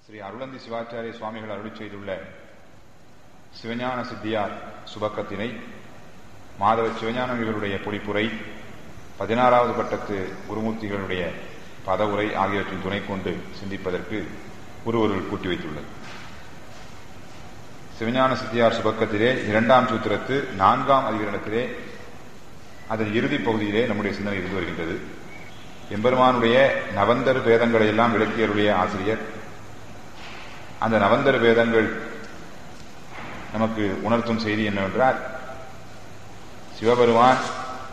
ஸ்ரீ அருளந்தி சிவாச்சாரிய சுவாமிகள் அருளி செய்துள்ள சிவஞான சித்தியார் சுபக்கத்தினை மாதவ சிவஞானங்களுடைய பொழிப்புரை பதினாறாவது பட்டத்து குருமூர்த்திகளுடைய பதவுரை ஆகியவற்றின் துணை கொண்டு சிந்திப்பதற்கு ஒருவர்கள் கூட்டி வைத்துள்ளது சிவஞான சித்தியார் சுபக்கத்திலே இரண்டாம் சூத்திரத்து நான்காம் அதிகரணத்திலே அதன் இறுதிப் பகுதியிலே நம்முடைய சிந்தனை இருந்து வருகின்றது எம்பெருமானுடைய நவந்தர் வேதங்களை எல்லாம் விளக்கியருடைய ஆசிரியர் அந்த நவந்தர் வேதங்கள் நமக்கு உணர்த்தும் செய்தி என்னவென்றால் சிவபெருமான்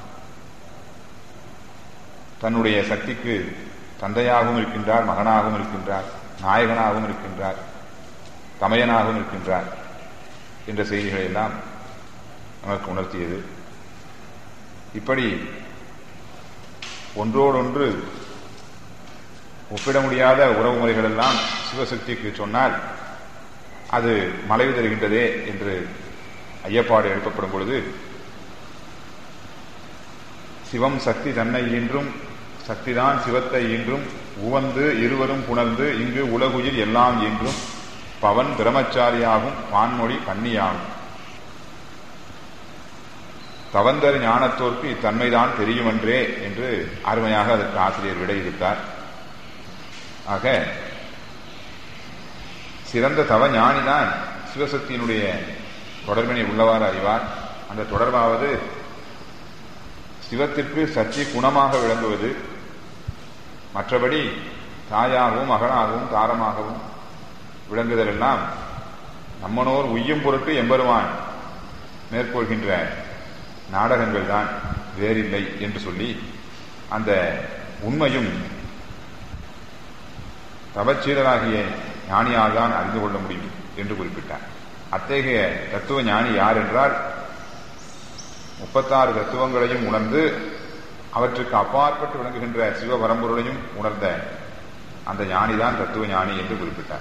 தன்னுடைய சக்திக்கு தந்தையாகவும் இருக்கின்றார் மகனாகவும் இருக்கின்றார் நாயகனாகவும் இருக்கின்றார் தமையனாகவும் இருக்கின்றார் என்ற செய்திகளை எல்லாம் நமக்கு உணர்த்தியது இப்படி ஒன்றோடொன்று ஒப்பிட முடியாத உறவு முறைகள் எல்லாம் சிவசக்திக்கு சொன்னால் அது மலைவு தருகின்றதே என்று ஐயப்பாடு எழுப்பப்படும் பொழுது சிவம் சக்தி தன்னை ஈன்றும் சக்திதான் சிவத்தை ஈன்றும் உவந்து இருவரும் புணர்ந்து இங்கு உலகுயிர் எல்லாம் ஈன்றும் பவன் பிரமச்சாரியாகும் பான்மொழி கன்னியாகும் தவந்தர் ஞானத்தோர்க்கு இத்தன்மைதான் தெரியுமென்றே என்று அருமையாக அதற்கு ஆசிரியர் விடையிறுத்தார் ஆக சிறந்த தவ ஞானிதான் சிவசக்தியினுடைய தொடர்பினை உள்ளவாறு அறிவார் அந்த தொடர்பாவது சிவத்திற்கு சக்தி குணமாக விளங்குவது மற்றபடி தாயாகவும் மகனாகவும் தாரமாகவும் விளங்குதல் எல்லாம் நம்மனோர் உய்யும் பொருட்டு எம்பெருமான் மேற்கொள்கின்ற நாடகங்கள் தான் வேறில்லை என்று சொல்லி அந்த உண்மையும் தவச்சீரராகிய ஞானியால் தான் அறிந்து கொள்ள முடியும் என்று குறிப்பிட்டார் அத்தகைய தத்துவ ஞானி யார் என்றால் முப்பத்தாறு தத்துவங்களையும் உணர்ந்து அவற்றுக்கு அப்பாற்பட்டு விளங்குகின்ற சிவ பரம்பொருளையும் உணர்ந்த அந்த ஞானிதான் தத்துவ ஞானி என்று குறிப்பிட்டார்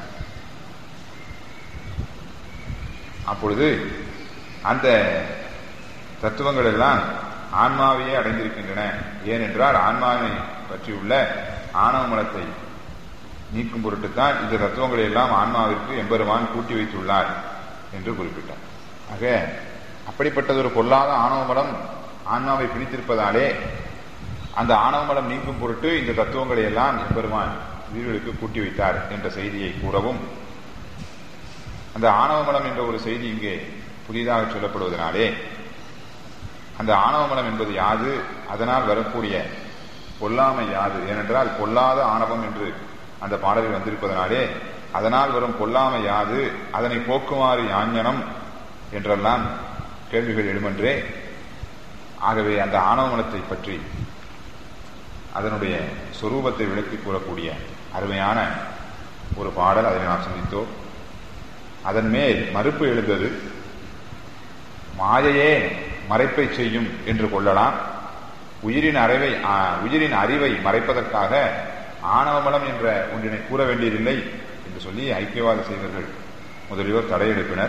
அப்பொழுது அந்த தத்துவங்கள் எல்லாம் ஆன்மாவையே அடைந்திருக்கின்றன ஏனென்றால் ஆன்மாவை பற்றியுள்ள ஆணவ மலத்தை நீக்கும் பொருட்டுத்தான் இந்த தத்துவங்களை எல்லாம் ஆன்மாவிற்கு எம்பெருமான் கூட்டி வைத்துள்ளார் என்று குறிப்பிட்டார் ஆக அப்படிப்பட்டதொரு பொல்லாத ஆணவ மலம் ஆன்மாவை பிடித்திருப்பதாலே அந்த ஆணவ மலம் நீக்கும் பொருட்டு இந்த தத்துவங்களை எல்லாம் எம்பெருமான் உயிர்களுக்கு கூட்டி வைத்தார் என்ற செய்தியை கூறவும் அந்த ஆணவ மலம் என்ற ஒரு செய்தி இங்கே புதிதாக சொல்லப்படுவதனாலே அந்த ஆணவ மலம் என்பது யாது அதனால் வரக்கூடிய பொல்லாமை யாது ஏனென்றால் பொல்லாத ஆணவம் என்று அந்த பாடலில் வந்திருப்பதனாலே அதனால் வரும் பொல்லாமை யாது அதனை போக்குமாறு யாஞனம் என்றெல்லாம் கேள்விகள் எழுமன்றே ஆகவே அந்த ஆணவ மலத்தை பற்றி அதனுடைய சொரூபத்தை விளக்கி கூறக்கூடிய அருமையான ஒரு பாடல் அதனை நாம் சிந்தித்தோம் அதன் மேல் மறுப்பு எழுந்தது மாயையே மறைப்பை செய்யும் என்று கொள்ளலாம் உயிரின் அறிவை உயிரின் அறிவை மறைப்பதற்காக ஆணவமலம் என்ற ஒன்றினை கூற வேண்டியதில்லை என்று சொல்லி ஐக்கியவாத செய்வர்கள் முதலியோர் தடை எழுப்பினர்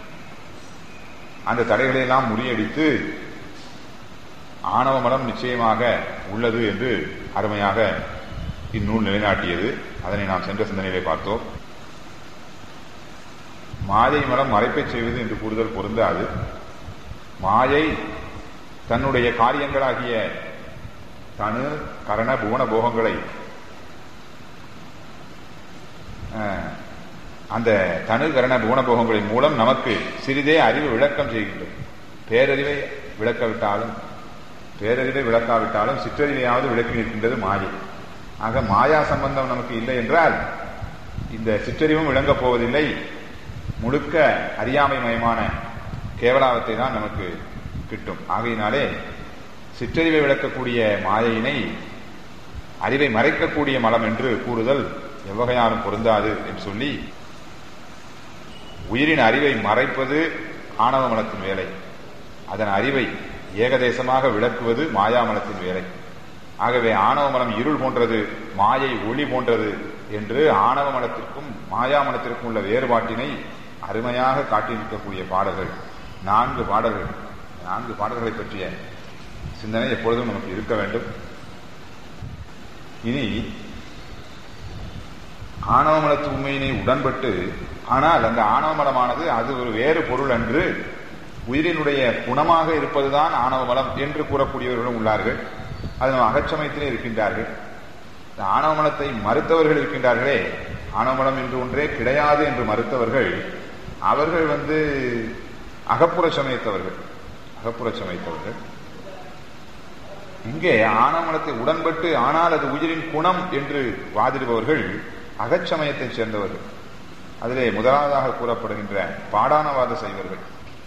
அந்த தடைகளை எல்லாம் முறியடித்து ஆணவ மலம் நிச்சயமாக உள்ளது என்று அருமையாக இந்நூல் நிலைநாட்டியது அதனை நாம் சென்ற சிந்தனையிலே பார்த்தோம் மாயை மலம் மறைப்பை செய்வது என்று கூறுதல் பொருந்தாது மாயை தன்னுடைய காரியங்களாகிய தனு கரண புவன போகங்களை அந்த தனு கரண புவன போகங்களின் மூலம் நமக்கு சிறிதே அறிவு விளக்கம் செய்கின்றது பேரறிவை விளக்கவிட்டாலும் பேரறிவை விளக்காவிட்டாலும் சிற்றறிவையாவது விளக்கி நிற்கின்றது மாயை ஆக மாயா சம்பந்தம் நமக்கு இல்லை என்றால் இந்த சிற்றறிவும் விளங்கப் போவதில்லை முழுக்க அறியாமை மயமான கேவலாவத்தை தான் நமக்கு கிட்டும் ஆகையினாலே சிற்றறிவை விளக்கக்கூடிய மாயையினை அறிவை மறைக்கக்கூடிய மலம் என்று கூறுதல் எவ்வகையாலும் பொருந்தாது என்று சொல்லி உயிரின் அறிவை மறைப்பது ஆணவ மலத்தின் வேலை அதன் அறிவை ஏகதேசமாக விளக்குவது மாயாமலத்தின் வேலை ஆகவே ஆணவ மலம் இருள் போன்றது மாயை ஒளி போன்றது என்று ஆணவ மலத்திற்கும் மாயாமலத்திற்கும் உள்ள வேறுபாட்டினை அருமையாக காட்டியிருக்கக்கூடிய பாடல்கள் நான்கு பாடல்கள் நான்கு பாடல்களை பற்றிய சிந்தனை எப்பொழுதும் நமக்கு இருக்க வேண்டும் இனி ஆணவமலத்து உண்மையினை உடன்பட்டு ஆனால் அந்த ஆணவமலமானது அது ஒரு வேறு பொருள் அன்று உயிரினுடைய குணமாக இருப்பதுதான் ஆணவமலம் என்று கூறக்கூடியவர்களும் உள்ளார்கள் அது நம்ம அகச்சமயத்திலே இருக்கின்றார்கள் இந்த ஆணவமலத்தை மறுத்தவர்கள் இருக்கின்றார்களே ஆணவமலம் என்று ஒன்றே கிடையாது என்று மறுத்தவர்கள் அவர்கள் வந்து அகப்புற சமயத்தவர்கள் அகப்புற சமயத்தவர்கள் இங்கே ஆணவமலத்தை உடன்பட்டு ஆனால் அது உயிரின் குணம் என்று வாதிடுபவர்கள் அகச்சமயத்தைச் சேர்ந்தவர்கள் அதிலே முதலாவதாக கூறப்படுகின்ற பாடானவாத செய்வர்கள்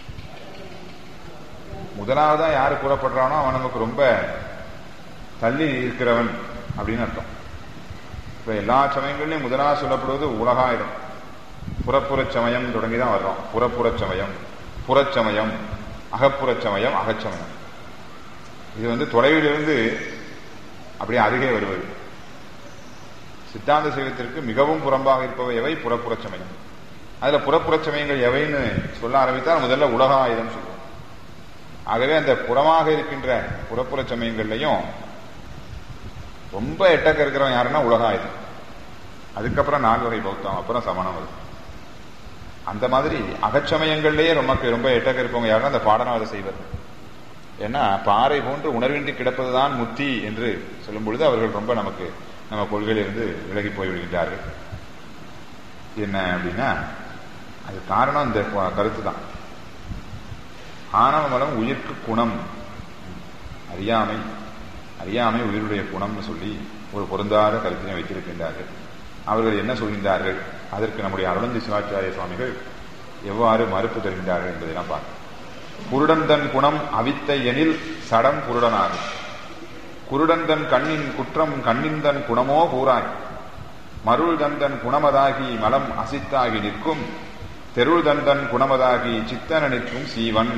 முதலாவதா யாரு கூறப்படுறானோ அவன் நமக்கு ரொம்ப தள்ளி இருக்கிறவன் அப்படின்னு அர்த்தம் இப்ப எல்லா சமயங்கள்லயும் முதலாக சொல்லப்படுவது உலகாயுதம் புறப்புறச் சமயம் தொடங்கிதான் வர்றோம் புறப்புறச் சமயம் புறச்சமயம் அகப்புறச் சமயம் அகச்சமயம் இது வந்து தொலைவிலிருந்து அப்படியே அருகே வருவது சித்தாந்த சைவத்திற்கு மிகவும் புறம்பாக இருப்பவை எவை புறப்புறச் சமயம் அதுல புறப்புறச் சமயங்கள் எவைன்னு சொல்ல ஆரம்பித்தால் முதல்ல உலக ஆயுதம் சொல்லுவோம் ஆகவே அந்த புறமாக இருக்கின்ற புறப்புற சமயங்கள்லையும் ரொம்ப எட்டக்க இருக்கிறவன் யாருன்னா உலக ஆயுதம் அதுக்கப்புறம் நால்வகை பௌத்தம் அப்புறம் சமணம் வருது அந்த மாதிரி அகச்சமயங்கள்லயே நமக்கு ரொம்ப எட்டக்க இருப்பவங்க யாருன்னா அந்த பாடனாவதை செய்வது ஏன்னா பாறை போன்று உணர்வின்றி கிடப்பதுதான் முத்தி என்று சொல்லும் பொழுது அவர்கள் ரொம்ப நமக்கு நம்ம கொள்கையிலிருந்து விலகி போய்விடுகின்றார்கள் என்ன அப்படின்னா அது காரணம் இந்த கருத்து தான் ஆணவ மலம் உயிர்க்கு குணம் அறியாமை அறியாமை உயிருடைய குணம்னு சொல்லி ஒரு பொருந்தாத கருத்தினை வைத்திருக்கின்றார்கள் அவர்கள் என்ன சொல்கின்றார்கள் அதற்கு நம்முடைய அருளந்தி சிவாச்சாரிய சுவாமிகள் எவ்வாறு மறுப்பு தருகின்றார்கள் என்பதையெல்லாம் பார்க்க குருடந்தன் குணம் அவித்த எனில் சடம் குருடனாகும் குருடந்தன் கண்ணின் குற்றம் கண்ணிந்தன் குணமோ கூறாய் மருள் தந்தன் குணமதாகி மலம் அசித்தாகி நிற்கும் தெருள் தந்தன் குணமதாகி சித்தன நிற்கும் சீவன்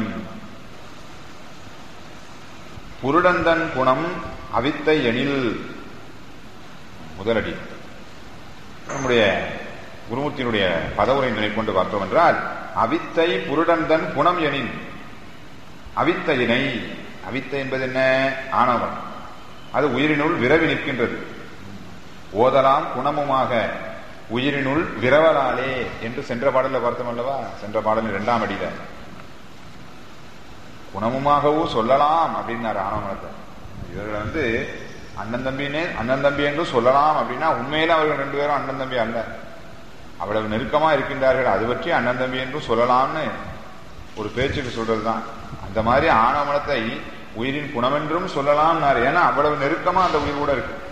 புருடந்தன் குணம் அவித்தை எனில் முதலடி நம்முடைய குருமூர்த்தியினுடைய பதவுரை நினைக்கொண்டு பார்த்தோம் என்றால் அவித்தை புருடந்தன் குணம் எனின் அவித்தையினை அவித்தை என்பது என்ன ஆணவம் அது உயிரினுள் விரவி நிற்கின்றது ஓதலாம் குணமுமாக உயிரினுள் விரவலாலே என்று சென்ற பாடல பார்த்தோம் அல்லவா சென்ற பாடல் இரண்டாம் அடியில குணமுமாகவும் சொல்லலாம் அப்படின்னாரு ஆணவனத்தை இவர்கள் வந்து அண்ணன் தம்பினே அண்ணன் தம்பி என்று சொல்லலாம் அப்படின்னா உண்மையில அவர்கள் ரெண்டு பேரும் அண்ணன் தம்பி அல்ல அவ்வளவு நெருக்கமா இருக்கின்றார்கள் அது பற்றி அண்ணன் தம்பி என்றும் சொல்லலாம்னு ஒரு பேச்சுக்கு சொல்றதுதான் அந்த மாதிரி ஆணவமனத்தை உயிரின் குணமென்றும் சொல்லலாம் ஏன்னா அவ்வளவு நெருக்கமா அந்த உயிர் கூட இருக்கு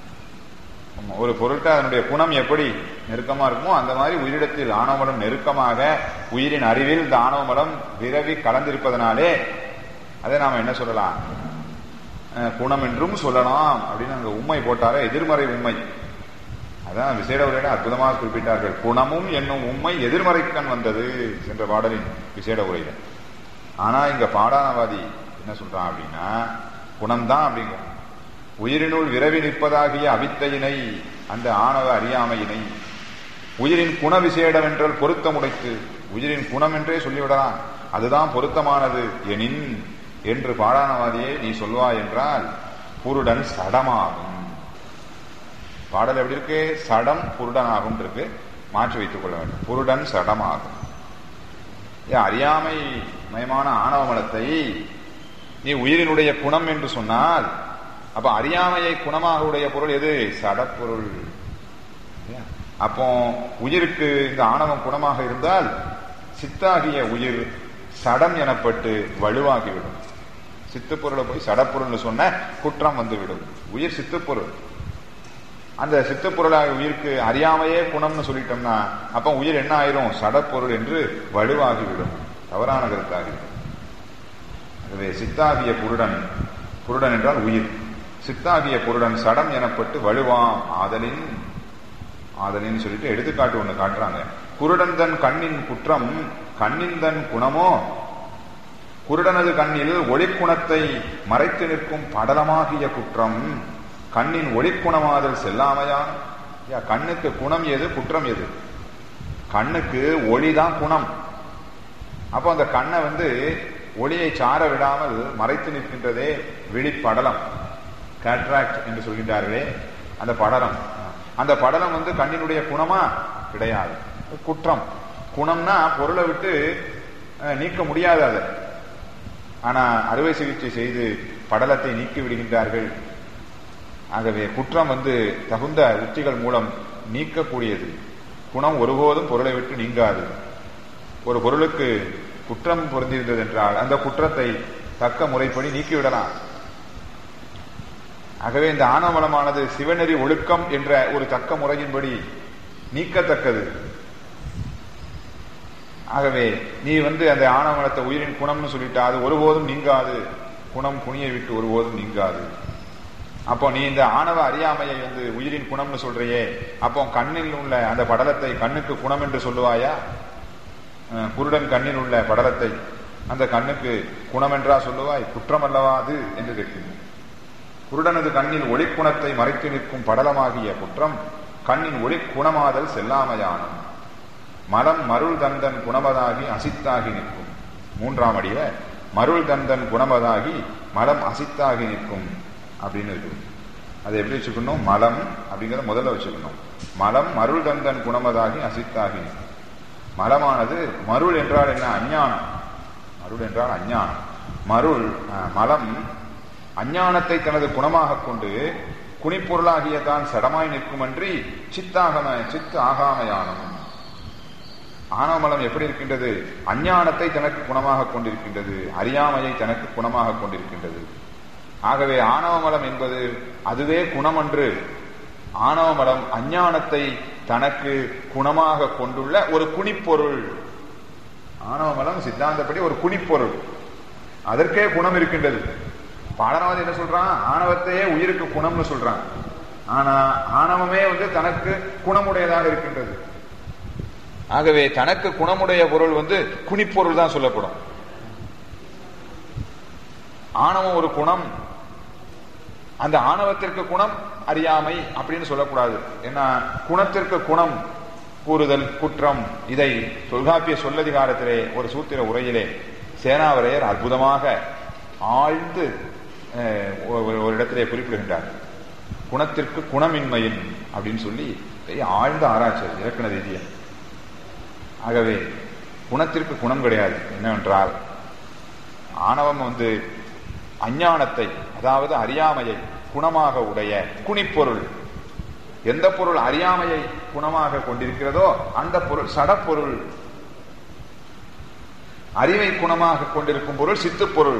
ஒரு பொருட்கள் அதனுடைய குணம் எப்படி நெருக்கமா இருக்குமோ அந்த மாதிரி உயிரிடத்தில் ஆணவமலம் நெருக்கமாக உயிரின் அறிவில் இந்த ஆணவமலம் விரவி கலந்திருப்பதனாலே அதை நாம என்ன சொல்லலாம் குணம் என்றும் சொல்லலாம் அப்படின்னு அங்க உண்மை போட்டார எதிர்மறை உண்மை அதான் விசேட உரையிட அற்புதமாக குறிப்பிட்டார்கள் குணமும் என்னும் உண்மை எதிர்மறைக்கண் வந்தது சென்ற பாடலின் விசேட உரையில ஆனா இங்க பாடானவாதி என்ன சொல்றான் அப்படின்னா குணம்தான் அப்படிங்கிற உயிரினுள் விரவி நிற்பதாகிய அவித்தையினை அந்த ஆணவ அறியாமையினை உயிரின் குண விசேடம் என்றால் பொருத்தமுடைத்து உயிரின் குணம் என்றே சொல்லிவிடலாம் அதுதான் பொருத்தமானது எனின் என்று பாடானவாதியை நீ சொல்வாய் என்றால் புருடன் சடமாகும் பாடல் எப்படி இருக்கு சடம் புருடனாகும் இருக்கு மாற்றி வைத்துக் கொள்ள வேண்டும் புருடன் சடமாகும் அறியாமை மயமான ஆணவ மலத்தை நீ உயிரினுடைய குணம் என்று சொன்னால் அப்ப அறியாமையை குணமாக உடைய பொருள் எது சடப்பொருள் அப்போ உயிருக்கு இந்த ஆணவம் குணமாக இருந்தால் சித்தாகிய உயிர் சடம் எனப்பட்டு வலுவாகிவிடும் சித்துப்பொருளை போய் சடப்பொருள்னு சொன்ன குற்றம் வந்துவிடும் உயிர் சித்துப்பொருள் அந்த சித்துப்பொருளாக உயிருக்கு அறியாமையே குணம்னு சொல்லிட்டோம்னா அப்ப உயிர் என்ன ஆயிரும் சடப்பொருள் என்று வலுவாகிவிடும் தவறான கருத்தாகிவிடும் ஆகவே சித்தாகிய புருடன் புருடன் என்றால் உயிர் சித்தாகிய பொருடன் சடம் எனப்பட்டு வலுவாம் ஆதலின் ஆதலின்னு சொல்லிட்டு எடுத்துக்காட்டு ஒண்ணு காட்டுறாங்க குருடன்தன் கண்ணின் குற்றம் கண்ணின்தன் குணமோ குருடனது கண்ணில் ஒளிக்குணத்தை மறைத்து நிற்கும் படலமாகிய குற்றம் கண்ணின் ஒளிக்குணமாதல் செல்லாமையான் கண்ணுக்கு குணம் எது குற்றம் எது கண்ணுக்கு ஒளிதான் குணம் அப்போ அந்த கண்ணை வந்து ஒளியை சார விடாமல் மறைத்து நிற்கின்றதே விழிப்படலம் கேட்ராக்ட் என்று சொல்கின்றார்களே அந்த படலம் அந்த படலம் வந்து கண்ணினுடைய குணமா கிடையாது குற்றம் குணம்னா பொருளை விட்டு அஹ், நீக்க முடியாது அதை ஆனா அறுவை சிகிச்சை செய்து படலத்தை நீக்கி விடுகின்றார்கள் ஆகவே குற்றம் வந்து தகுந்த உத்திகள் மூலம் நீக்கக்கூடியது குணம் ஒருபோதும் பொருளை விட்டு நீங்காது ஒரு பொருளுக்கு குற்றம் பொருந்திருந்தது என்றால் அந்த குற்றத்தை தக்க முறைப்படி நீக்கிவிடலாம் ஆகவே இந்த ஆணவமலமானது சிவநெறி ஒழுக்கம் என்ற ஒரு தக்க முறையின்படி நீக்கத்தக்கது ஆகவே நீ வந்து அந்த ஆணவமலத்தை உயிரின் குணம்னு சொல்லிட்டா அது ஒருபோதும் நீங்காது குணம் குனியை விட்டு ஒருபோதும் நீங்காது அப்போ நீ இந்த ஆணவ அறியாமையை வந்து உயிரின் குணம்னு சொல்றியே அப்போ கண்ணில் உள்ள அந்த படலத்தை கண்ணுக்கு குணம் என்று சொல்லுவாயா அஹ், குருடன் கண்ணில் உள்ள படலத்தை அந்த கண்ணுக்கு குணம் என்றா சொல்லுவாய் குற்றம் அல்லவா அது என்று கேட்கின்றேன் குருடனது கண்ணில் ஒளிக்குணத்தை மறைத்து நிற்கும் படலமாகிய குற்றம் கண்ணின் ஒளி குணமாதல் செல்லாமையானும் மலம் மருள் தந்தன் குணமதாகி அசித்தாகி நிற்கும் மூன்றாம் அடிய மருள் தந்தன் குணமதாகி மலம் அசித்தாகி நிற்கும் அப்படின்னு இருக்குது அதை எப்படி வச்சுக்கணும் மலம் அப்படிங்கிறத முதல்ல வச்சுக்கணும் மலம் மருள் தந்தன் குணமதாகி அசித்தாகி நிற்கும் மலமானது மருள் என்றால் என்ன அஞ்ஞானம் மருள் என்றால் அஞ்ஞானம் மருள் அஹ், மலம் அஞ்ஞானத்தை தனது குணமாக கொண்டு குணிப்பொருளாகிய தான் சடமாய் நிற்குமன்றி சித்தாகம சித்து ஆகாமையானம் ஆணவமலம் எப்படி இருக்கின்றது அஞ்ஞானத்தை தனக்கு குணமாக கொண்டிருக்கின்றது அறியாமையை தனக்கு குணமாக கொண்டிருக்கின்றது ஆகவே ஆணவமலம் என்பது அதுவே குணமன்று ஆணவமலம் அஞ்ஞானத்தை தனக்கு குணமாக கொண்டுள்ள ஒரு குணிப்பொருள் ஆணவமலம் சித்தாந்தப்படி ஒரு குணிப்பொருள் அதற்கே குணம் இருக்கின்றது பாடனவாதி என்ன சொல்றான் ஆணவத்தையே உயிருக்கு குணம்னு சொல்றான் ஆனா ஆணவமே வந்து தனக்கு குணமுடையதாக இருக்கின்றது ஆகவே தனக்கு குணமுடைய பொருள் வந்து குணிப்பொருள் தான் சொல்லப்படும் ஆணவம் ஒரு குணம் அந்த ஆணவத்திற்கு குணம் அறியாமை அப்படின்னு சொல்லக்கூடாது ஏன்னா குணத்திற்கு குணம் கூறுதல் குற்றம் இதை தொல்காப்பிய சொல்லதிகாரத்திலே ஒரு சூத்திர உரையிலே சேனாவரையர் அற்புதமாக ஆழ்ந்து அஹ், ஒரு ஒரு இடத்திலே குறிப்பிடுகின்றார் குணத்திற்கு குணமின்மையின் அப்படின்னு சொல்லி பெரிய ஆழ்ந்த ஆராய்ச்சி அது, இலக்கண ரீதியா ஆகவே குணத்திற்கு குணம் கிடையாது என்னவென்றால் ஆணவம் வந்து அஞ்ஞானத்தை அதாவது அறியாமையை குணமாக உடைய குணிப்பொருள் எந்த பொருள் அறியாமையை குணமாக கொண்டிருக்கிறதோ அந்த பொருள் சடப்பொருள் அறிவை குணமாக கொண்டிருக்கும் பொருள் சித்துப் பொருள்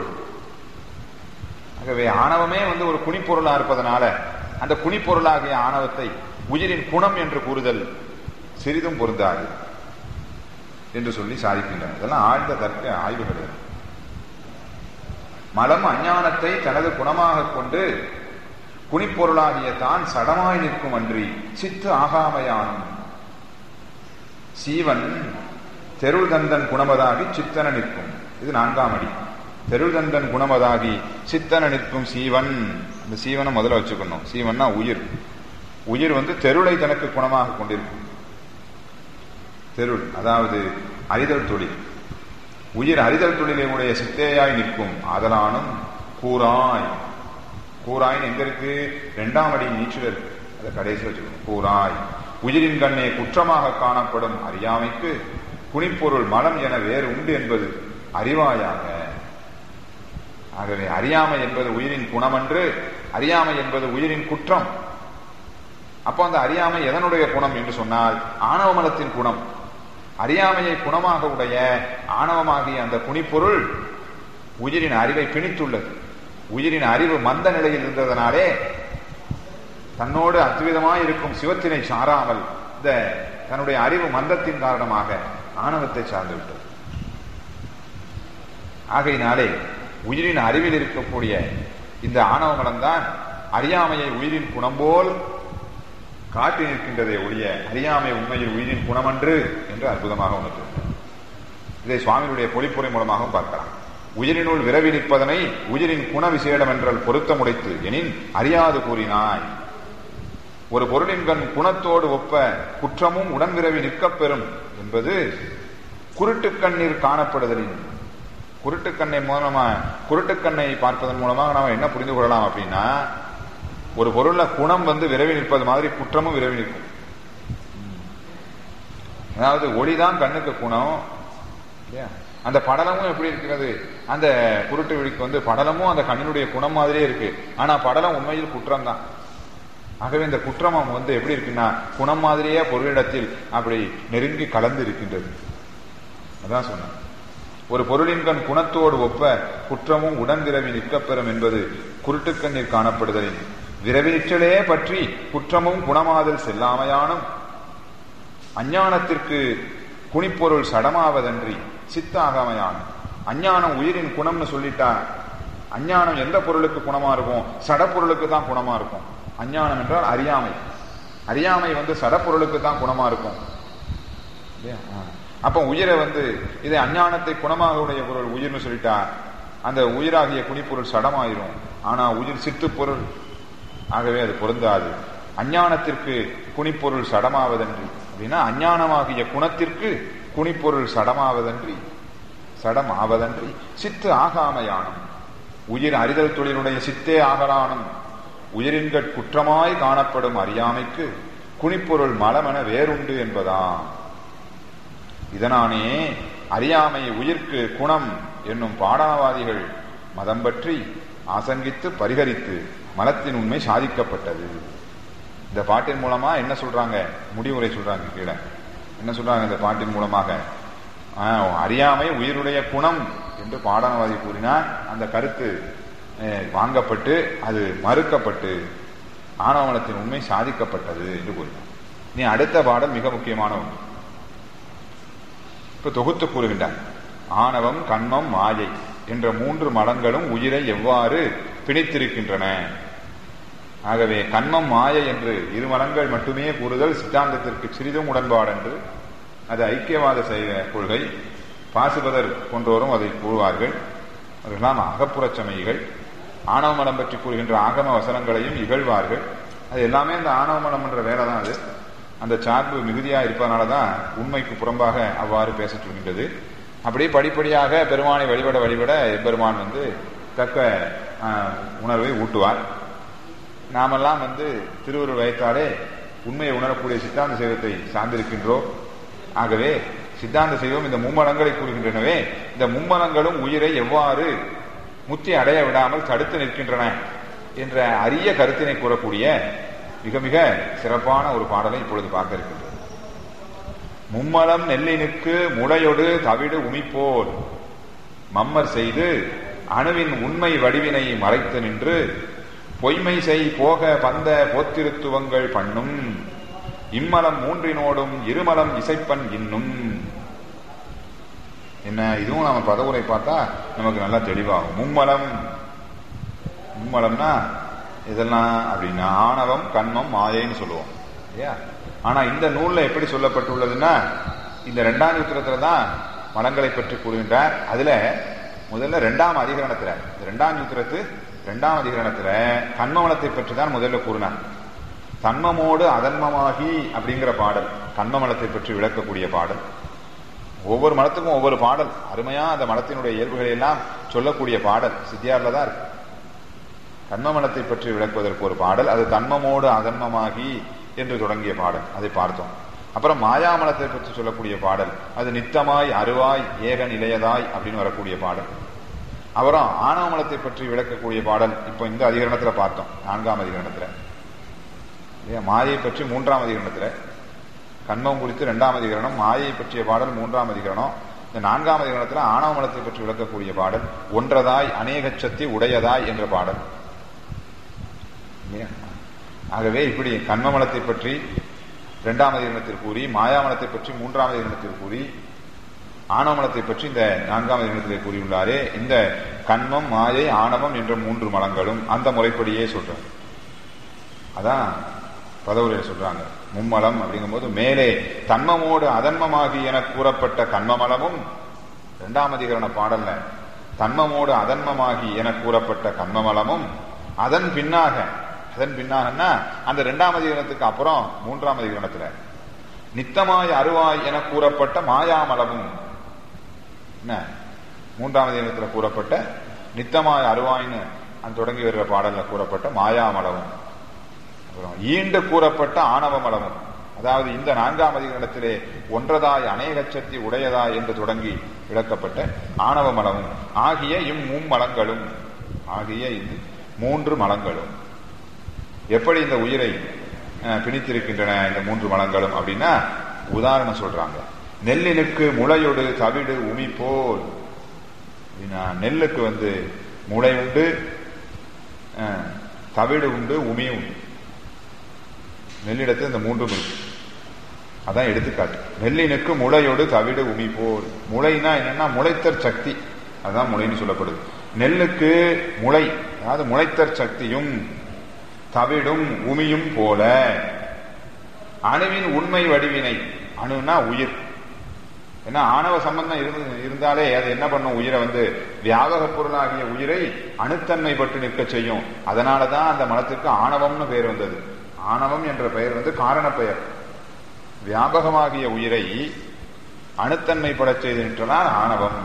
ஆகவே ஆணவமே வந்து ஒரு குணிப்பொருளா இருப்பதனால அந்த குணிப்பொருளாகிய ஆணவத்தை உயிரின் குணம் என்று கூறுதல் சிறிதும் பொருந்தாது என்று சொல்லி சாதிக்கின்றனர் இதெல்லாம் ஆழ்ந்த தர்க்க ஆய்வுகள் இது. மலம் அஞ்ஞானத்தை தனது குணமாக கொண்டு குணிப்பொருளாகிய தான் சடமாய் நிற்கும் அன்றி சித்து ஆகாமையானும் சீவன் தெருள் தந்தன் குணமதாகி சித்தன நிற்கும் இது நான்காம் அடி தெருள் தந்தன் குணமதாகி சித்தன நிற்கும் சீவன் அந்த சீவனை முதல்ல வச்சுக்கணும் சீவன்னா உயிர் உயிர் வந்து தெருளை தனக்கு குணமாக கொண்டிருக்கும் தெருள் அதாவது அறிதல் தொழில் உயிர் அறிதல் தொழிலை உடைய சித்தேயாய் நிற்கும் அதனானும் கூறாய் கூறாய்னு எங்க இருக்கு இரண்டாம் அடி நீச்சல் இருக்கு அதை கடைசி வச்சுக்கணும் கூறாய் உயிரின் கண்ணே குற்றமாக காணப்படும் அறியாமைக்கு குணிப்பொருள் மலம் என வேறு உண்டு என்பது அறிவாயாக ஆகவே அறியாமை என்பது உயிரின் குணமன்று அறியாமை என்பது உயிரின் குற்றம் அப்போ அந்த அறியாமை எதனுடைய குணம் என்று சொன்னால் ஆணவ மலத்தின் குணம் அறியாமையை குணமாக உடைய ஆணவமாகிய அந்த குணிப்பொருள் உயிரின் அறிவை பிணித்துள்ளது உயிரின் அறிவு மந்த நிலையில் இருந்ததனாலே தன்னோடு அத்விதமாய் இருக்கும் சிவத்தினை சாராமல் இந்த தன்னுடைய அறிவு மந்தத்தின் காரணமாக ஆணவத்தை சார்ந்து விட்டது ஆகையினாலே உயிரின் அறிவில் இருக்கக்கூடிய இந்த ஆணவ மலம்தான் அறியாமையை உயிரின் குணம் போல் காட்டி நிற்கின்றதே ஒழிய அறியாமை உண்மையில் உயிரின் குணமன்று என்று அற்புதமாக உணர்த்துகிறார் இதை சுவாமியுடைய பொழிப்புரை மூலமாகவும் பார்க்கலாம் உயிரினுள் விரவி நிற்பதனை உயிரின் குண விசேடம் என்றால் பொருத்தமுடைத்து எனின் அறியாது கூறினாய் ஒரு பொருளின் கண் குணத்தோடு ஒப்ப குற்றமும் உடன் விரவி நிற்கப் பெறும் என்பது குருட்டுக்கண்ணீர் காணப்படுதலின் குருட்டுக்கண்ணை மூலமா குருட்டுக்கண்ணை பார்ப்பதன் மூலமாக நாம் என்ன புரிந்து கொள்ளலாம் அப்படின்னா ஒரு பொருள்ல குணம் வந்து விரைவி நிற்பது மாதிரி குற்றமும் விரைவி நிற்கும் அதாவது ஒளிதான் கண்ணுக்கு குணம் இல்லையா அந்த படலமும் எப்படி இருக்கிறது அந்த குருட்டு விழிக்கு வந்து படலமும் அந்த கண்ணினுடைய குணம் மாதிரியே இருக்கு ஆனா படலம் உண்மையில் குற்றம் தான் ஆகவே இந்த குற்றமம் வந்து எப்படி இருக்குன்னா குணம் மாதிரியே பொருளிடத்தில் அப்படி நெருங்கி கலந்து இருக்கின்றது அதான் சொன்னேன் ஒரு பொருளின் கண் குணத்தோடு ஒப்ப குற்றமும் உடன் விரவி நிற்கப்பெறும் என்பது குருட்டுக்கண்ணில் காணப்படுதலின் விரவிற்றலே பற்றி குற்றமும் குணமாதல் செல்லாமையானும் அஞ்ஞானத்திற்கு குணிப்பொருள் சடமாவதன்றி சித்த ஆகாமையானும் அஞ்ஞானம் உயிரின் குணம்னு சொல்லிட்டா அஞ்ஞானம் எந்த பொருளுக்கு குணமா இருக்கும் சடப்பொருளுக்கு தான் குணமா இருக்கும் அஞ்ஞானம் என்றால் அறியாமை அறியாமை வந்து சடப்பொருளுக்கு தான் குணமா இருக்கும் இல்லையா? ஆ. அப்ப உயிரை வந்து இதை அஞ்ஞானத்தை குணமாக உடைய பொருள் உயிர்னு சொல்லிட்டா அந்த உயிராகிய குணிப்பொருள் சடமாயிரும் ஆனா உயிர் சித்து பொருள் ஆகவே அது பொருந்தாது அஞ்ஞானத்திற்கு குணிப்பொருள் சடமாவதன்றி அப்படின்னா அஞ்ஞானமாகிய குணத்திற்கு குணிப்பொருள் சடமாவதன்றி சடம் ஆவதன்றி சித்து ஆகாமையானும் உயிர் அறிதல் தொழிலுடைய சித்தே ஆகலானும் உயிரின்கட் குற்றமாய் காணப்படும் அறியாமைக்கு குணிப்பொருள் மலமென வேறுண்டு என்பதாம் இதனானே அறியாமை உயிர்க்கு குணம் என்னும் பாடாவாதிகள் மதம் பற்றி ஆசங்கித்து பரிகரித்து மலத்தின் உண்மை சாதிக்கப்பட்டது இந்த பாட்டின் மூலமா என்ன சொல்றாங்க முடிவுரை சொல்றாங்க கீழே என்ன சொல்றாங்க இந்த பாட்டின் மூலமாக ஆஹ், அறியாமை உயிருடைய குணம் என்று பாடனவாதி கூறினார் அந்த கருத்து அஹ், வாங்கப்பட்டு அது மறுக்கப்பட்டு ஆணவமலத்தின் உண்மை சாதிக்கப்பட்டது என்று கூறினார் நீ அடுத்த பாடல் மிக முக்கியமான ஒன்று இப்ப தொகுத்து கூறுகின்றார் ஆணவம் கண்மம் மாயை என்ற மூன்று மலங்களும் உயிரை எவ்வாறு பிணித்திருக்கின்றன ஆகவே கண்மம் மாயை என்று இரு மலங்கள் மட்டுமே கூறுதல் சித்தாந்தத்திற்கு சிறிதும் உடன்பாடென்று அது ஐக்கியவாத செய்த கொள்கை பாசுபதர் போன்றோரும் அதை கூறுவார்கள் அவர்களாம் அகப்புறச் சமயிகள் ஆணவ மலம் பற்றி கூறுகின்ற ஆகம வசனங்களையும் இகழ்வார்கள் அது எல்லாமே இந்த ஆணவ மலம் என்ற வேலை தான் அது அந்த சார்பு மிகுதியா இருப்பதனால தான் உண்மைக்கு புறம்பாக அவ்வாறு பேசச் சொல்கின்றது அப்படியே படிப்படியாக பெருமானை வழிபட வழிபட எம்பெருமான் வந்து தக்க ஆஹ், உணர்வை ஊட்டுவார் நாமெல்லாம் வந்து திருவருள் வைத்தாலே உண்மையை உணரக்கூடிய சித்தாந்த சைவத்தை சார்ந்திருக்கின்றோம் ஆகவே சித்தாந்த சைவம் இந்த மும்மலங்களை கூறுகின்றனவே இந்த மும்மலங்களும் உயிரை எவ்வாறு முத்தி அடைய விடாமல் தடுத்து நிற்கின்றன என்ற அரிய கருத்தினை கூறக்கூடிய மிக மிக சிறப்பான ஒரு பாடலை இப்பொழுது பார்க்க இருக்கின்றது மும்மலம் நெல்லினுக்கு முளையொடு தவிடு உமிப்போர் மம்மர் செய்து அணுவின் உண்மை வடிவினை மறைத்து நின்று பொய்மை செய் போக பந்த போத்திருத்துவங்கள் பண்ணும் இம்மலம் மூன்றினோடும் இருமலம் இசைப்பன் இன்னும் என்ன இதுவும் நம்ம பதவுரை பார்த்தா நமக்கு நல்லா தெளிவாகும் மும்மலம் மும்மலம்னா இதெல்லாம் அப்படின்னா ஆணவம் கண்மம் மாயைன்னு சொல்லுவோம் இல்லையா ஆனா இந்த நூல்ல எப்படி சொல்லப்பட்டுள்ளதுன்னா இந்த ரெண்டாம் யுத்திரத்துல தான் மலங்களை பற்றி கூறுகின்றார் அதுல முதல்ல ரெண்டாம் அதிகரணத்துல இந்த ரெண்டாம் யுத்திரத்து ரெண்டாம் அதிகரணத்துல கண்மமலத்தை பற்றி தான் முதல்ல கூறினார் தன்மமோடு அதன்மமாகி அப்படிங்கிற பாடல் கண்மமலத்தை பற்றி விளக்கக்கூடிய பாடல் ஒவ்வொரு மலத்துக்கும் ஒவ்வொரு பாடல் அருமையா அந்த மலத்தினுடைய இயல்புகளை எல்லாம் சொல்லக்கூடிய பாடல் சித்தியார்ல தான் இருக்கு கண்மமலத்தை பற்றி விளக்குவதற்கு ஒரு பாடல் அது தன்மமோடு அதன்மமாகி என்று தொடங்கிய பாடல் அதை பார்த்தோம் அப்புறம் மாயாமலத்தை பற்றி சொல்லக்கூடிய பாடல் அது நித்தமாய் அருவாய் ஏக நிலையதாய் அப்படின்னு வரக்கூடிய பாடல் அப்புறம் ஆணவமலத்தை பற்றி விளக்கக்கூடிய பாடல் இப்போ இந்த அதிகரணத்துல பார்த்தோம் நான்காம் அதிகரணத்துல இல்லையா மாயை பற்றி மூன்றாம் அதிகரணத்துல கண்மம் குறித்து இரண்டாம் அதிகரணம் மாயை பற்றிய பாடல் மூன்றாம் அதிகரணம் இந்த நான்காம் அதிகரணத்துல ஆணவமலத்தை பற்றி விளக்கக்கூடிய பாடல் ஒன்றதாய் அநேகச்சத்தி உடையதாய் என்ற பாடல் இல்லையா? ஆகவே இப்படி கண்மமலத்தை பற்றி இரண்டாம் அதிகரணத்தில் கூறி மாயாமலத்தை பற்றி மூன்றாம் அதிகரணத்தில் கூறி ஆணவமலத்தை பற்றி இந்த நான்காம் அதிகரணத்திலே கூறியுள்ளாரே இந்த கண்மம் மாயை ஆணவம் என்ற மூன்று மலங்களும் அந்த முறைப்படியே சொல்றார் அதான் பதவுரையில் சொல்றாங்க மும்மலம் அப்படிங்கும்போது மேலே தன்மமோடு அதன்மமாகி என கூறப்பட்ட கண்மமலமும் இரண்டாம் அதிகரண பாடல்ல தன்மமோடு அதன்மமாகி என கூறப்பட்ட கண்மமலமும் அதன் பின்னாக அதன் பின்னாகன்னா அந்த இரண்டாம் அதிகரணத்துக்கு அப்புறம் மூன்றாம் அதிகரணத்துல நித்தமாய் அருவாய் என கூறப்பட்ட மாயாமலமும் என்ன மூன்றாம் அதிகரணத்துல கூறப்பட்ட நித்தமாய் அருவாய்னு அந்த தொடங்கி வருகிற பாடல்ல கூறப்பட்ட மாயாமலமும் அப்புறம் ஈண்டு கூறப்பட்ட ஆணவ மலமும் அதாவது இந்த நான்காம் அதிகாரத்திலே ஒன்றதாய் அநேகச்சத்தி உடையதாய் என்று தொடங்கி விளக்கப்பட்ட ஆணவ மலமும் ஆகிய இம்மும் மலங்களும் ஆகிய இது மூன்று மலங்களும் எப்படி இந்த உயிரை அஹ், பிணித்திருக்கின்றன இந்த மூன்று மலங்களும் அப்படின்னா உதாரணம் சொல்றாங்க நெல்லினுக்கு முளையொடு தவிடு உமி போல் அப்படின்னா நெல்லுக்கு வந்து முளை உண்டு அஹ், தவிடு உண்டு உமி உண்டு நெல்லிடத்தில் இந்த மூன்றும் இருக்கு அதான் எடுத்துக்காட்டு நெல்லினுக்கு முளையோடு தவிடு உமி போல் முளைனா என்னன்னா முளைத்தற் சக்தி அதான் முளைன்னு சொல்லப்படுது நெல்லுக்கு முளை அதாவது முளைத்தற் சக்தியும் தவிடும் உமியும் போல அணுவின் உண்மை வடிவினை அணுனா உயிர் ஏன்னா ஆணவ சம்பந்தம் இருந்து இருந்தாலே அது என்ன பண்ணும் உயிரை வந்து வியாபக பொருளாகிய உயிரை அணுத்தன்மை பட்டு நிற்க செய்யும் அதனாலதான் அந்த மலத்திற்கு ஆணவம்னு பெயர் வந்தது ஆணவம் என்ற பெயர் வந்து காரண பெயர் வியாபகமாகிய உயிரை அணுத்தன்மை படச் செய்து நின்றனால் ஆணவம்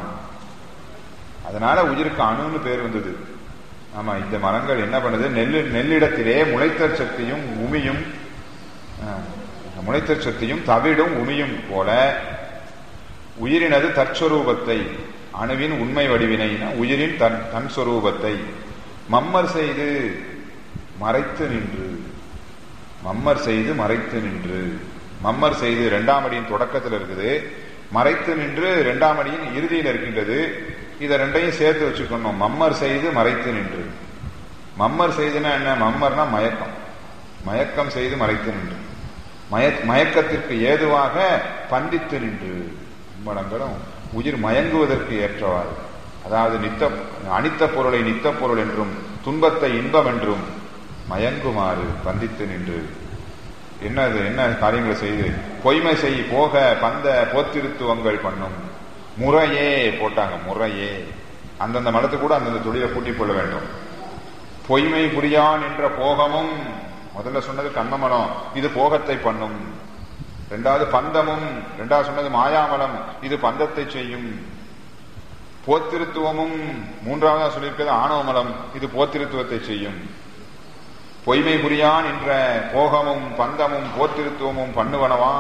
அதனால உயிருக்கு அணுன்னு பேர் வந்தது ஆமா இந்த மரங்கள் என்ன பண்ணுது நெல்லு நெல்லிடத்திலே முளைத்தற் சக்தியும் உமியும் ஆஹ், முளைத்தற் சக்தியும் தவிடும் உமியும் போல உயிரினது தற்சொரூபத்தை அணுவின் உண்மை வடிவினைனா உயிரின் தன் தன் சொரூபத்தை மம்மர் செய்து மறைத்து நின்று மம்மர் செய்து மறைத்து நின்று மம்மர் செய்து இரண்டாம் அடியின் தொடக்கத்தில் இருக்குது மறைத்து நின்று இரண்டாம் அடியின் இறுதியில் இருக்கின்றது இதை ரெண்டையும் சேர்த்து வச்சுக்கணும் மம்மர் செய்து மறைத்து நின்று மம்மர் செய்துனா என்ன மம்மர்னா மயக்கம் மயக்கம் செய்து மறைத்து நின்று மய மயக்கத்திற்கு ஏதுவாக பந்தித்து நின்று மடங்களும் உயிர் மயங்குவதற்கு ஏற்றவாறு அதாவது நித்த அனித்த பொருளை நித்த பொருள் என்றும் துன்பத்தை இன்பம் என்றும் மயங்குமாறு பந்தித்து நின்று என்ன இது என்ன காரியங்களை செய்து பொய்மை செய் போக பந்த போத்திருத்துவங்கள் பண்ணும் முறையே போட்டாங்க முறையே அந்தந்த மடத்துக்கு கூட அந்தந்த தொழிலை கூட்டிக் கொள்ள வேண்டும் பொய்மை புரியான் என்ற போகமும் முதல்ல சொன்னது கண்மமலம் இது போகத்தை பண்ணும் ரெண்டாவது பந்தமும் ரெண்டாவது சொன்னது மாயாமலம் இது பந்தத்தை செய்யும் போத்திருத்துவமும் மூன்றாவதா சொல்லியிருக்கிறது ஆணவமலம் இது போத்திருத்துவத்தை செய்யும் பொய்மை புரியான் என்ற போகமும் பந்தமும் போத்திருத்துவமும் பண்ணுவனவா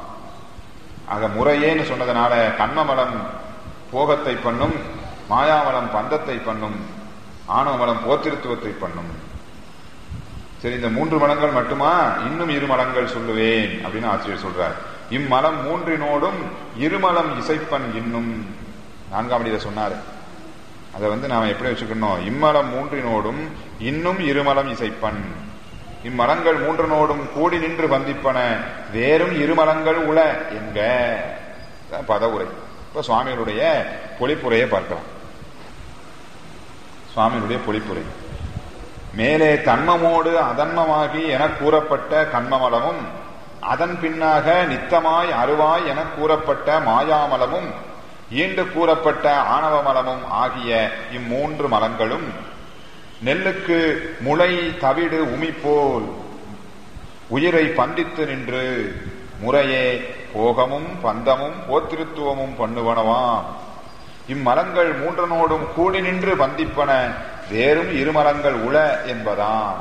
ஆக முறையேன்னு சொன்னதுனால கண்மமலம் போகத்தை பண்ணும் மாயாமலம் பந்தத்தை பண்ணும் ஆணவமலம் போத்திருத்துவத்தை பண்ணும் சரி இந்த மூன்று மலங்கள் மட்டுமா இன்னும் இரு மலங்கள் சொல்லுவேன் அப்படின்னு ஆசிரியர் சொல்றார் இம்மலம் மூன்றினோடும் இருமலம் இசைப்பன் இன்னும் நான்காம் அடியில சொன்னாரு அதை வந்து நாம எப்படி வச்சுக்கணும் இம்மலம் மூன்றினோடும் இன்னும் இருமலம் இசைப்பன் இம்மலங்கள் மூன்றினோடும் கூடி நின்று வந்திப்பன வேறும் இருமலங்கள் உள என்க இதான் பதவுரை இப்ப சுவாமிகளுடைய பொழிப்புரையை பார்க்கலாம் சுவாமிகளுடைய பொழிப்புரை மேலே தன்மமோடு அதன்மமாகி என கூறப்பட்ட கண்மமலமும் அதன் பின்னாக நித்தமாய் அருவாய் என கூறப்பட்ட மாயாமலமும் ஈண்டு கூறப்பட்ட ஆணவமலமும் ஆகிய இம்மூன்று மலங்களும் நெல்லுக்கு முளை தவிடு உமி போல் உயிரை பந்தித்து நின்று முறையே போகமும் பந்தமும் போத்திருத்துவமும் பண்ணுவனவாம் இம்மலங்கள் மூன்றனோடும் கூடி நின்று பந்திப்பன வேறும் இருமலங்கள் உள என்பதாம்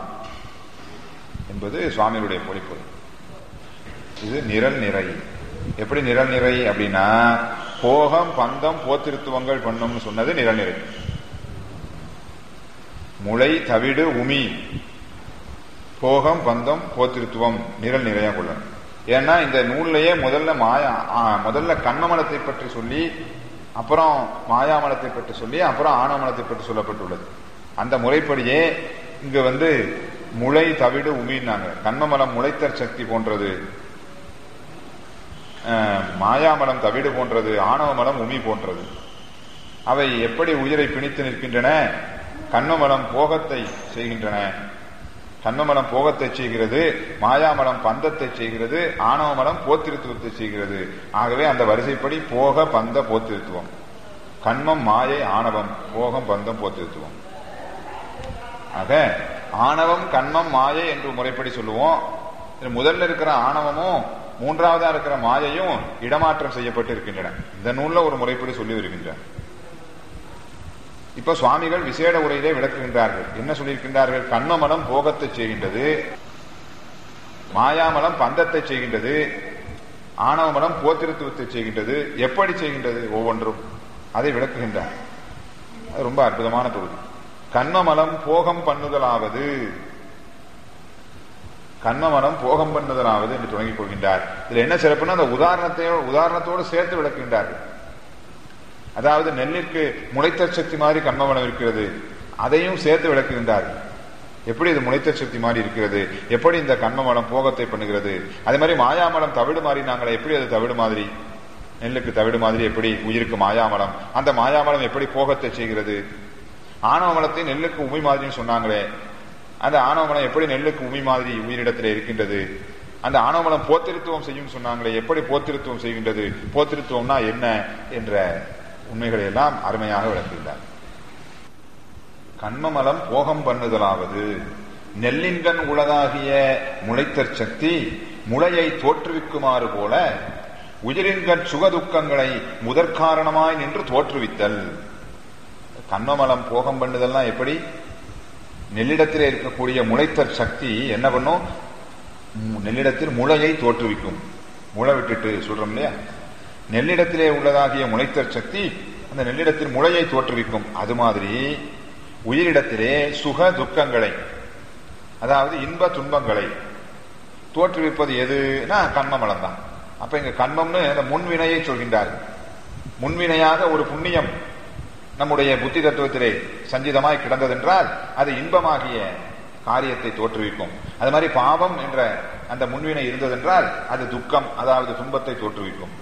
என்பது சுவாமியுடைய பொழிப்புரை இது நிரல் நிறை எப்படி நிரல் நிறை அப்படின்னா போகம் பந்தம் போத்திருத்துவங்கள் பண்ணும்னு சொன்னது நிரல் நிறை முளை தவிடு உமி போகம் பந்தம் போத்திருத்துவம் நிரல் நிறைய கொள்ளணும் ஏன்னா இந்த நூல்லையே முதல்ல மாயா ஆ, முதல்ல கண்ணமலத்தை பற்றி சொல்லி அப்புறம் மாயாமலத்தை பற்றி சொல்லி அப்புறம் ஆணவமலத்தை பற்றி சொல்லப்பட்டுள்ளது அந்த முறைப்படியே இங்க வந்து முளை தவிடு உமின்னாங்க கண்மமலம் முளைத்தற் சக்தி போன்றது அஹ், மாயாமலம் தவிடு போன்றது ஆணவமலம் உமி போன்றது அவை எப்படி உயிரை பிணித்து நிற்கின்றன கண்மமலம் போகத்தை செய்கின்றன கண்மமலம் போகத்தை செய்கிறது மாயாமலம் பந்தத்தை செய்கிறது ஆணவமலம் போத்திருத்துவத்தை செய்கிறது ஆகவே அந்த வரிசைப்படி போக பந்த போத்திருத்துவம் கண்மம் மாயை ஆணவம் போகம் பந்தம் போத்திருத்துவம் ஆக ஆணவம் கண்மம் மாயை என்று முறைப்படி சொல்லுவோம் இதுல முதல்ல இருக்கிற ஆணவமும் மூன்றாவதா இருக்கிற மாயையும் இடமாற்றம் செய்யப்பட்டு இருக்கின்றன இந்த நூல்ல ஒரு முறைப்படி சொல்லி வருகின்றன இப்ப சுவாமிகள் விசேட உரையிலே விளக்குகின்றார்கள் என்ன சொல்லியிருக்கின்றார்கள் கண்மமலம் போகத்தை செய்கின்றது மாயாமலம் பந்தத்தை செய்கின்றது ஆணவமலம் போத்திருத்துவத்தை செய்கின்றது எப்படி செய்கின்றது ஒவ்வொன்றும் அதை விளக்குகின்றார் அது ரொம்ப அற்புதமான பகுதி கண்மமலம் போகம் பண்ணுதலாவது கண்மமலம் போகம் பண்ணுதலாவது என்று தொடங்கிக் கொள்கின்றார் இதுல என்ன சிறப்புன்னா அந்த உதாரணத்தையோ உதாரணத்தோடு சேர்த்து விளக்குகின்றார்கள் அதாவது நெல்லிற்கு முளைத்த சக்தி மாதிரி கண்மமலம் இருக்கிறது அதையும் சேர்த்து விளக்குகின்றார்கள் எப்படி இது முளைத்த சக்தி மாதிரி இருக்கிறது எப்படி இந்த கண்மமலம் போகத்தை பண்ணுகிறது அதே மாதிரி மாயாமலம் தவிடு மாதிரி நாங்களே எப்படி அது தவிடு மாதிரி நெல்லுக்கு தவிடு மாதிரி எப்படி உயிருக்கு மாயாமலம் அந்த மாயாமலம் எப்படி போகத்தை செய்கிறது ஆணவமலத்தை நெல்லுக்கு உமி மாதிரின்னு சொன்னாங்களே அந்த ஆணவமலம் எப்படி நெல்லுக்கு உமி மாதிரி உயிரிடத்தில் இருக்கின்றது அந்த ஆணவமலம் போத்திருத்துவம் செய்யும் சொன்னாங்களே எப்படி போத்திருத்துவம் செய்கின்றது போத்திருத்துவம்னா என்ன என்ற உண்மைகளை எல்லாம் அருமையாக விளக்குகிறார் கண்மமலம் போகம் பண்ணுதலாவது நெல்லின்கண் உலகாகிய முளைத்தற் சக்தி முளையை தோற்றுவிக்குமாறு போல உயிரின்கண் சுகதுக்கங்களை முதற்காரணமாய் நின்று தோற்றுவித்தல் கண்மமலம் போகம் பண்ணுதல்னா எப்படி நெல்லிடத்தில் இருக்கக்கூடிய முளைத்தற் சக்தி என்ன பண்ணும் நெல்லிடத்தில் முளையை தோற்றுவிக்கும் முளை விட்டுட்டு சொல்றோம் இல்லையா நெல்லிடத்திலே உள்ளதாகிய முளைத்தற் சக்தி அந்த நெல்லிடத்தில் முளையை தோற்றுவிக்கும் அது மாதிரி உயிரிடத்திலே சுக துக்கங்களை அதாவது இன்ப துன்பங்களை தோற்றுவிப்பது எதுனா கண்மமலம் தான் அப்ப இங்க கண்மம்னு அந்த முன்வினையை சொல்கின்றார்கள் முன்வினையாக ஒரு புண்ணியம் நம்முடைய புத்தி தத்துவத்திலே சஞ்சிதமாய் கிடந்ததென்றால் அது இன்பமாகிய காரியத்தை தோற்றுவிக்கும் அது மாதிரி பாவம் என்ற அந்த முன்வினை இருந்ததென்றால் அது துக்கம் அதாவது துன்பத்தை தோற்றுவிக்கும்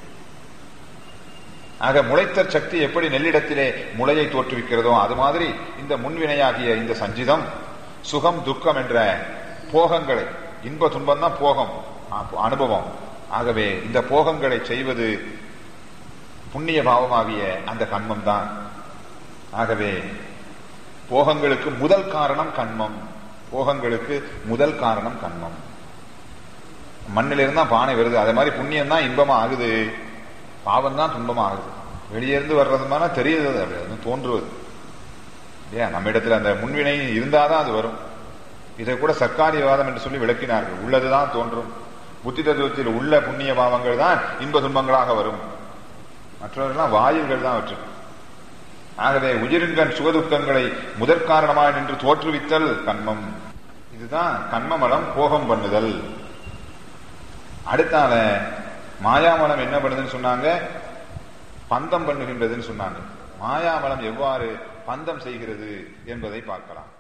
ஆக முளைத்தற் சக்தி எப்படி நெல்லிடத்திலே முளையை தோற்றுவிக்கிறதோ அது மாதிரி இந்த முன்வினையாகிய இந்த சஞ்சிதம் சுகம் துக்கம் என்ற போகங்களை இன்ப துன்பம் தான் போகம் அனுபவம் ஆகவே இந்த போகங்களை செய்வது புண்ணிய பாவமாகிய அந்த கண்மம் தான் ஆகவே போகங்களுக்கு முதல் காரணம் கண்மம் போகங்களுக்கு முதல் காரணம் கண்மம் மண்ணிலிருந்து தான் பானை வருது அதே மாதிரி புண்ணியம் தான் இன்பமா ஆகுது பாவம் தான் துன்பமா ஆகுது வெளியே இருந்து வர்றதுமான தெரியுது அது தோன்றுவது ஏன் நம்ம இடத்துல அந்த முன்வினை இருந்தாதான் அது வரும் இதை கூட சர்க்காரியவாதம் என்று சொல்லி விளக்கினார்கள் உள்ளதுதான் தோன்றும் புத்தி தத்துவத்தில் உள்ள புண்ணிய பாவங்கள் தான் இன்ப துன்பங்களாக வரும் மற்றவர்கள்லாம் வாயில்கள் தான் அவற்று ஆகவே உயிரின்கண் சுகதுக்கங்களை முதற்காரணமாய் நின்று தோற்றுவித்தல் கண்மம் இதுதான் கண்மமலம் போகம் பண்ணுதல் அடுத்தால மாயாமலம் என்ன பண்ணுதுன்னு சொன்னாங்க பந்தம் பண்ணுகின்றதுன்னு சொன்னாங்க மாயாமலம் எவ்வாறு பந்தம் செய்கிறது என்பதை பார்க்கலாம்